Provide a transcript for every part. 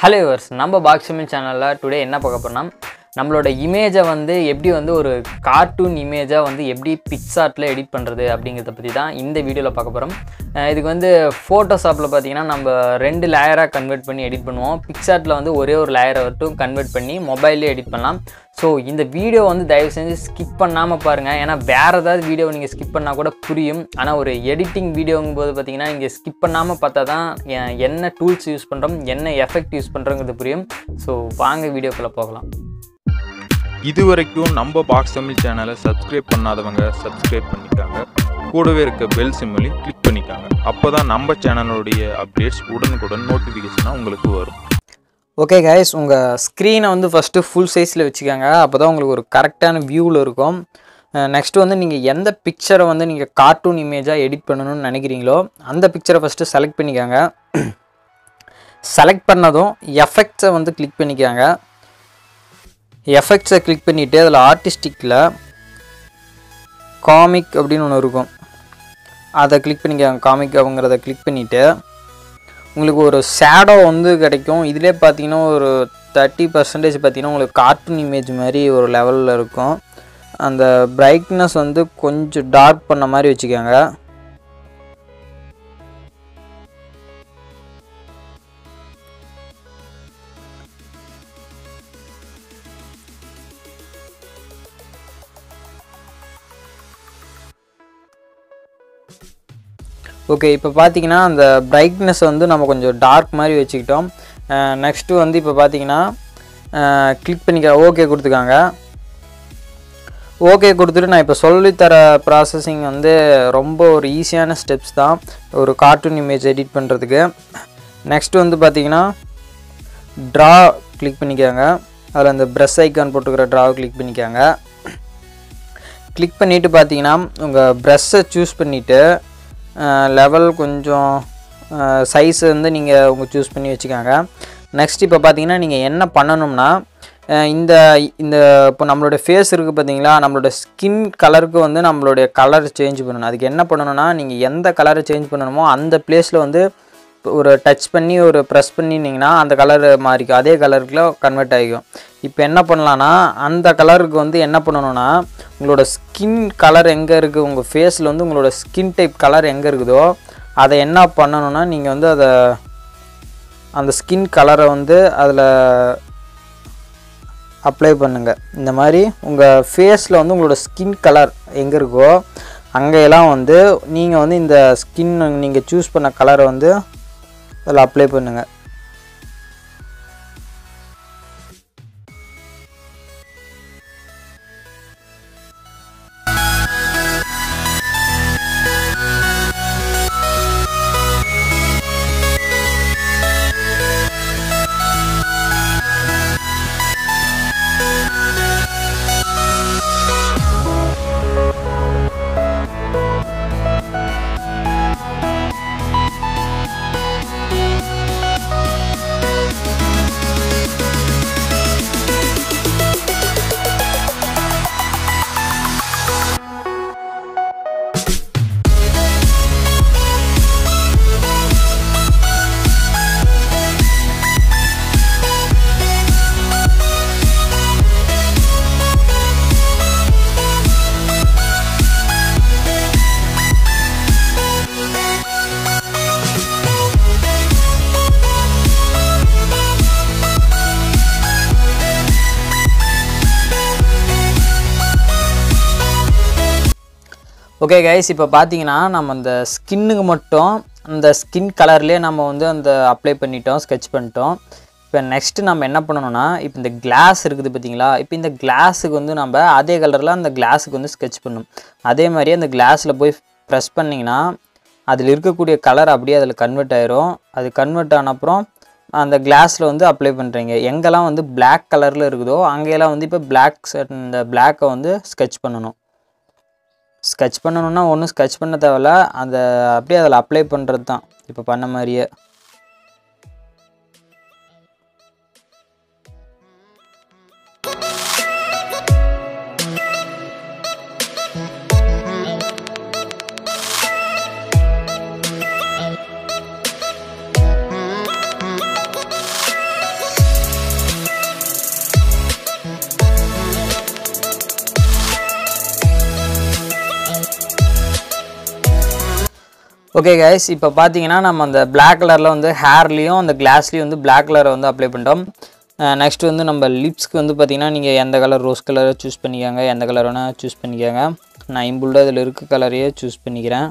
hello yours நம்ம பாக்ஸமில் சேனலில் today என்ன பார்க்க போறோம்னா நம்மளோட இமேஜை வந்து எப்படி வந்து ஒரு கார்ட்டூன் இமேஜாக வந்து எப்படி பிக்சார்ட்டில் எடிட் பண்ணுறது அப்படிங்கிறத பற்றி தான் இந்த வீடியோவில் பார்க்க போகிறோம் இதுக்கு வந்து ஃபோட்டோஷாப்பில் பார்த்தீங்கன்னா நம்ம ரெண்டு லேயராக கன்வெர்ட் பண்ணி எடிட் பண்ணுவோம் பிக்சார்ட்டில் வந்து ஒரே ஒரு லேயரை மட்டும் கன்வெர்ட் பண்ணி மொபைல்லே எடிட் பண்ணலாம் ஸோ இந்த வீடியோ வந்து தயவு செஞ்சு ஸ்கிப் பண்ணாமல் பாருங்கள் ஏன்னா வேறு ஏதாவது வீடியோ நீங்கள் ஸ்கிப் பண்ணால் கூட புரியும் ஆனால் ஒரு எடிட்டிங் வீடியோங்கும் போது பார்த்தீங்கன்னா நீங்கள் ஸ்கிப் பண்ணாமல் பார்த்தா தான் எ- என்ன டூல்ஸ் யூஸ் பண்ணுறோம் என்ன எஃபெக்ட் யூஸ் பண்ணுறோங்கிறது புரியும் ஸோ வாங்க வீடியோக்குள்ளே போகலாம் இதுவரைக்கும் நம்ம பாக்ஸ் தமிழ் சேனலை சப்ஸ்கிரைப் பண்ணாதவங்க சப்ஸ்கிரைப் பண்ணிக்காங்க கூடவே இருக்க பெல் சிம்மலையும் கிளிக் பண்ணிக்காங்க அப்போ தான் நம்ம சேனலுடைய அப்டேட்ஸ் உடனுக்குடன் நோட்டிஃபிகேஷனாக உங்களுக்கு வரும் ஓகே கைஸ் உங்கள் ஸ்க்ரீனை வந்து ஃபஸ்ட்டு ஃபுல் சைஸில் வச்சுக்கோங்க அப்போ தான் உங்களுக்கு ஒரு கரெக்டான வியூவில் இருக்கும் நெக்ஸ்ட் வந்து நீங்கள் எந்த பிக்சரை வந்து நீங்கள் கார்ட்டூன் இமேஜாக எடிட் பண்ணணும்னு நினைக்கிறீங்களோ அந்த பிக்சரை ஃபஸ்ட்டு செலக்ட் பண்ணிக்கோங்க செலக்ட் பண்ணதும் எஃபெக்ட்ஸை வந்து கிளிக் பண்ணிக்கோங்க எஃபெக்ட்ஸை கிளிக் பண்ணிவிட்டு அதில் ஆர்டிஸ்டிக்கில் காமிக் அப்படின்னு ஒன்று இருக்கும் அதை கிளிக் பண்ணிக்கோங்க காமிக் அப்படிங்கிறத கிளிக் பண்ணிவிட்டு உங்களுக்கு ஒரு ஷேடோ வந்து கிடைக்கும் இதிலே பார்த்தீங்கன்னா ஒரு தேர்ட்டி பர்சன்டேஜ் பார்த்தீங்கன்னா உங்களுக்கு கார்ட்டூன் இமேஜ் மாதிரி ஒரு லெவலில் இருக்கும் அந்த பிரைட்னஸ் வந்து கொஞ்சம் டார்க் பண்ண மாதிரி வச்சுக்கோங்க ஓகே இப்போ பார்த்தீங்கன்னா அந்த பிரைட்னஸ் வந்து நம்ம கொஞ்சம் டார்க் மாதிரி வச்சுக்கிட்டோம் நெக்ஸ்ட்டு வந்து இப்போ பார்த்தீங்கன்னா கிளிக் பண்ணிக்க ஓகே கொடுத்துக்காங்க ஓகே கொடுத்துட்டு நான் இப்போ சொல்லித்தர ப்ராசஸிங் வந்து ரொம்ப ஒரு ஈஸியான ஸ்டெப்ஸ் தான் ஒரு கார்ட்டூன் இமேஜ் எடிட் பண்ணுறதுக்கு நெக்ஸ்ட் வந்து பார்த்தீங்கன்னா ட்ரா கிளிக் பண்ணிக்கோங்க அதில் அந்த ப்ரெஷ் ஐக்கான் போட்டுக்கிற ட்ராவை கிளிக் பண்ணிக்கோங்க கிளிக் பண்ணிவிட்டு பார்த்தீங்கன்னா உங்கள் ப்ரெஷ்ஷை சூஸ் பண்ணிவிட்டு லெவல் கொஞ்சம் சைஸ் வந்து நீங்கள் உங்கள் சூஸ் பண்ணி வச்சுக்கோங்க நெக்ஸ்ட் இப்போ பார்த்தீங்கன்னா நீங்கள் என்ன பண்ணணும்னா அஹ் இந்த இந்த இப்போ நம்மளோட ஃபேஸ் இருக்குது பார்த்தீங்களா நம்மளோட ஸ்கின் கலருக்கு வந்து நம்மளுடைய கலர் சேஞ்ச் பண்ணணும் அதுக்கு என்ன பண்ணணும்னா நீங்கள் எந்த கலரை சேஞ்ச் பண்ணணுமோ அந்த பிளேஸில் வந்து ஒரு டச் பண்ணி ஒரு ப்ரெஸ் பண்ணினீங்கன்னா அந்த கலர் மாறிக்கும் அதே கலருக்குள்ள கன்வெர்ட் ஆகிக்கும் இப்போ என்ன பண்ணலான்னா அந்த கலருக்கு வந்து என்ன பண்ணணும்னா உங்களோட ஸ்கின் கலர் எங்கே இருக்குது உங்கள் ஃபேஸில் வந்து உங்களோட ஸ்கின் டைப் கலர் எங்கே இருக்குதோ அதை என்ன பண்ணணும்னா நீங்கள் வந்து அதை அந்த ஸ்கின் கலரை வந்து அதில் அப்ளை பண்ணுங்கள் இந்த மாதிரி உங்கள் ஃபேஸில் வந்து உங்களோட ஸ்கின் கலர் எங்கே இருக்கோ அங்கெல்லாம் வந்து நீங்கள் வந்து இந்த ஸ்கின் நீங்கள் சூஸ் பண்ண கலரை வந்து அதில் அப்ளை பண்ணுங்கள் ஓகே கைஸ் இப்போ பார்த்தீங்கன்னா நம்ம அந்த ஸ்கின்னுக்கு மட்டும் அந்த ஸ்கின் கலர்லேயே நம்ம வந்து அந்த அப்ளை பண்ணிட்டோம் ஸ்கெட்ச் பண்ணிட்டோம் இப்போ நெக்ஸ்ட்டு நம்ம என்ன பண்ணணும்னா இப்போ இந்த கிளாஸ் இருக்குது பார்த்தீங்களா இப்போ இந்த கிளாஸுக்கு வந்து நம்ம அதே கலரில் அந்த கிளாஸுக்கு வந்து ஸ்கெட்ச் பண்ணணும் அதே மாதிரி அந்த கிளாஸில் போய் ப்ரெஸ் பண்ணிங்கன்னா அதில் இருக்கக்கூடிய கலர் அப்படியே அதில் கன்வெர்ட் ஆயிரும் அது கன்வெர்ட் ஆன அப்புறம் அந்த கிளாஸில் வந்து அப்ளை பண்ணுறீங்க எங்கெல்லாம் வந்து Black கலரில் இருக்குதோ அங்கெல்லாம் வந்து இப்போ பிளாக் இந்த பிளாக்கை வந்து ஸ்கெட்ச் பண்ணணும் ஸ்கெட்ச் பண்ணணும்னா ஒன்றும் ஸ்கெட்ச் பண்ண தேவையில்ல அந்த அப்படியே அதில் அப்ளை பண்ணுறது தான் இப்போ பண்ண மாதிரியே ஓகே கைஸ் இப்போ பார்த்தீங்கன்னா நம்ம அந்த Black கலரில் வந்து ஹேர்லேயும் அந்த கிளாஸ்லேயும் வந்து Black கலரை வந்து அப்ளை பண்ணிட்டோம் நெக்ஸ்ட் வந்து நம்ம லிப்ஸ்க்கு வந்து பார்த்தீங்கன்னா நீங்கள் எந்த கலர் ரோஸ் கலரை சூஸ் பண்ணிக்கோங்க எந்த கலர் வேணால் சூஸ் பண்ணிக்கோங்க நான் இம்புல்டாக இதில் இருக்க கலரையே சூஸ் பண்ணிக்கிறேன்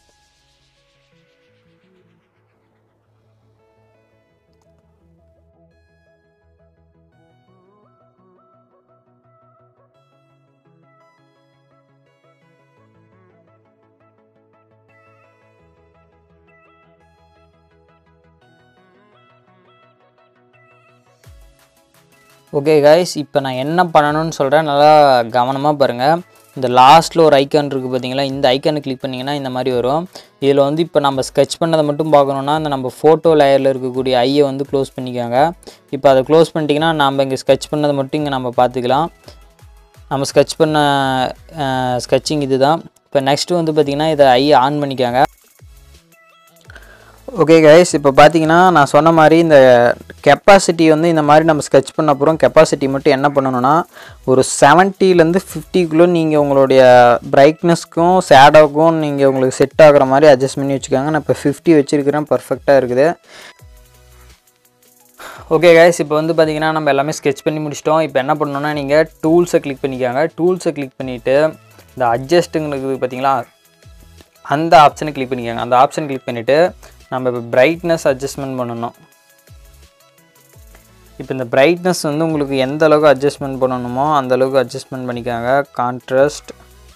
ஓகே கைஸ் இப்போ நான் என்ன பண்ணணும்னு சொல்கிறேன் நல்லா கவனமாக பாருங்கள் இந்த லாஸ்ட்டில் ஒரு ஐக்கான் இருக்குது பார்த்தீங்களா இந்த ஐக்கானை கிளிக் பண்ணிங்கன்னா இந்த மாதிரி வரும் இதில் வந்து இப்போ நம்ம ஸ்கெட்ச் பண்ணதை மட்டும் பார்க்கணுன்னா அந்த நம்ம ஃபோட்டோ லேயரில் இருக்கக்கூடிய ஐயை வந்து க்ளோஸ் பண்ணிக்கோங்க இப்போ அதை க்ளோஸ் பண்ணிட்டீங்கன்னா நம்ம இங்கே ஸ்கெட்ச் பண்ணதை மட்டும் இங்கே நம்ம பார்த்துக்கலாம் நம்ம ஸ்கெட்ச் பண்ண ஸ்கெட்சிங் இது தான் இப்போ நெக்ஸ்ட்டு வந்து பார்த்திங்கன்னா இதை ஐ ஆன் பண்ணிக்கோங்க ஓகே கைஸ் இப்போ பார்த்தீங்கன்னா நான் சொன்ன மாதிரி இந்த கெப்பாசிட்டி வந்து இந்த மாதிரி நம்ம ஸ்கெட்ச் பண்ண அப்புறம் கெப்பாசிட்டி மட்டும் என்ன பண்ணணும்னா ஒரு செவன்ட்டிலேருந்து ஃபிஃப்டிக்குள்ளே நீங்கள் உங்களுடைய பிரைட்னஸ்க்கும் ஷேடோவுக்கும் நீங்கள் உங்களுக்கு செட் ஆகுற மாதிரி அட்ஜஸ்ட் பண்ணி வச்சுக்கோங்க நான் இப்போ ஃபிஃப்டி வச்சுருக்கிறேன் பர்ஃபெக்டாக இருக்குது ஓகே கைஸ் இப்போ வந்து பார்த்தீங்கன்னா நம்ம எல்லாமே ஸ்கெட்ச் பண்ணி முடிச்சிட்டோம் இப்போ என்ன பண்ணணும்னா நீங்கள் டூல்ஸை கிளிக் பண்ணிக்கோங்க டூல்ஸை கிளிக் பண்ணிவிட்டு இந்த அட்ஜஸ்ட்டுங்களுக்கு பார்த்தீங்களா அந்த ஆப்ஷனை கிளிக் பண்ணிக்கோங்க அந்த ஆப்ஷன் கிளிக் பண்ணிவிட்டு நம்ம இப்போ பிரைட்னஸ் அட்ஜஸ்ட்மெண்ட் பண்ணணும் இப்போ இந்த பிரைட்னஸ் வந்து உங்களுக்கு எந்த அளவுக்கு அட்ஜஸ்ட்மெண்ட் பண்ணணுமோ அந்த அளவுக்கு அட்ஜஸ்ட்மெண்ட் பண்ணிக்கோங்க கான்ட்ராஸ்ட்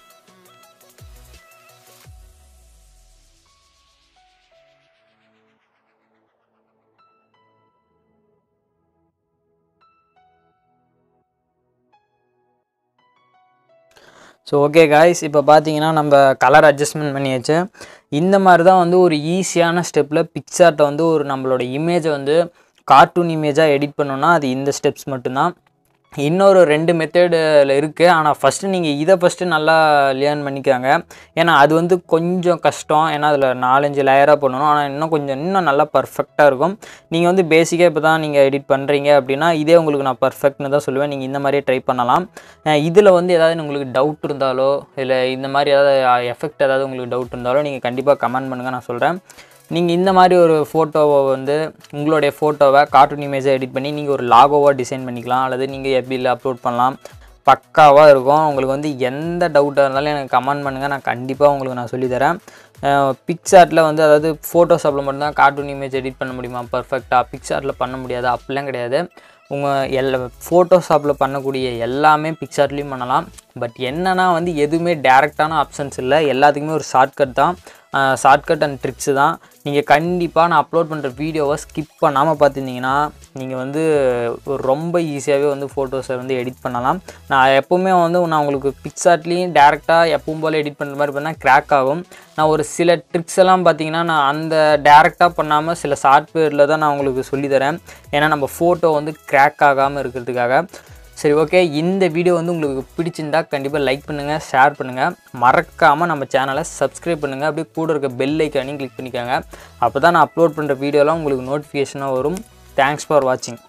ஸோ ஓகே காய்ஸ் இப்போ பார்த்தீங்கன்னா நம்ம கலர் அட்ஜஸ்ட்மெண்ட் பண்ணியாச்சு இந்த மாதிரி தான் வந்து ஒரு ஈஸியான ஸ்டெப்பில் பிக்சார்ட்டை வந்து ஒரு நம்மளோட இமேஜை வந்து கார்ட்டூன் இமேஜாக எடிட் பண்ணோன்னா அது இந்த ஸ்டெப்ஸ் மட்டும்தான் இன்னொரு ரெண்டு மெத்தடில் இருக்குது ஆனால் ஃபஸ்ட்டு நீங்கள் இதை ஃபஸ்ட்டு நல்லா லேர்ன் பண்ணிக்காங்க ஏன்னா அது வந்து கொஞ்சம் கஷ்டம் ஏன்னா அதில் நாலஞ்சு லேயராக பண்ணணும் ஆனால் இன்னும் கொஞ்சம் இன்னும் நல்லா பர்ஃபெக்டாக இருக்கும் நீங்கள் வந்து பேசிக்காக இப்போ தான் நீங்கள் எடிட் பண்ணுறீங்க அப்படின்னா இதே உங்களுக்கு நான் பர்ஃபெக்ட்னு தான் சொல்லுவேன் நீங்கள் இந்த மாதிரியே ட்ரை பண்ணலாம் இதில் வந்து ஏதாவது உங்களுக்கு டவுட் இருந்தாலோ இல்லை இந்த மாதிரி ஏதாவது எஃபெக்ட் ஏதாவது உங்களுக்கு டவுட் இருந்தாலோ நீங்கள் கண்டிப்பாக கமெண்ட் பண்ணுங்கள் நான் சொல்கிறேன் நீங்கள் இந்த மாதிரி ஒரு ஃபோட்டோவை வந்து உங்களுடைய ஃபோட்டோவை கார்ட்டூன் இமேஜை எடிட் பண்ணி நீங்கள் ஒரு லாகோவாக டிசைன் பண்ணிக்கலாம் அல்லது நீங்கள் எஃபியில் அப்லோட் பண்ணலாம் பக்காவாக இருக்கும் உங்களுக்கு வந்து எந்த டவுட்டாக இருந்தாலும் எனக்கு கமெண்ட் பண்ணுங்கள் நான் கண்டிப்பாக உங்களுக்கு நான் சொல்லித்தரேன் பிக்சார்ட்டில் வந்து அதாவது ஃபோட்டோஷாப்பில் மட்டும்தான் கார்ட்டூன் இமேஜ் எடிட் பண்ண முடியுமா பர்ஃபெக்டாக பிக்சார்ட்டில் பண்ண முடியாது அப்படிலாம் கிடையாது உங்கள் எல்லா ஃபோட்டோஷாப்பில் பண்ணக்கூடிய எல்லாமே பிக்சார்ட்லேயும் பண்ணலாம் பட் என்னென்னா வந்து எதுவுமே டேரெக்டான ஆப்ஷன்ஸ் இல்லை எல்லாத்துக்குமே ஒரு ஷார்ட்கட் தான் ஷார்ட்கட் அண்ட் ட்ரிக்ஸு தான் நீங்கள் கண்டிப்பாக நான் அப்லோட் பண்ணுற வீடியோவை ஸ்கிப் பண்ணாமல் பார்த்துருந்தீங்கன்னா நீங்கள் வந்து ஒரு ரொம்ப ஈஸியாகவே வந்து ஃபோட்டோஸை வந்து எடிட் பண்ணலாம் நான் எப்போவுமே வந்து நான் உங்களுக்கு பிக்சார்ட்லேயும் டேரெக்டாக எப்பவும் போல் எடிட் பண்ணுற மாதிரி பண்ணால் கிராக் ஆகும் நான் ஒரு சில ட்ரிக்ஸ் எல்லாம் பார்த்தீங்கன்னா நான் அந்த டேரெக்டாக பண்ணாமல் சில சாஃப்ட்வேரில் தான் நான் உங்களுக்கு சொல்லித்தரேன் ஏன்னா நம்ம ஃபோட்டோ வந்து கிராக் ஆகாமல் இருக்கிறதுக்காக சரி ஓகே இந்த வீடியோ வந்து உங்களுக்கு பிடிச்சிருந்தா கண்டிப்பாக லைக் பண்ணுங்கள் ஷேர் பண்ணுங்கள் மறக்காமல் நம்ம சேனலை சப்ஸ்கிரைப் பண்ணுங்கள் அப்படியே கூட இருக்க பெல் ஐக்கானையும் கிளிக் பண்ணிக்கோங்க அப்போ தான் நான் அப்லோட் பண்ணுற வீடியோலாம் உங்களுக்கு நோட்டிஃபிகேஷனாக வரும் தேங்க்ஸ் ஃபார் வாட்சிங்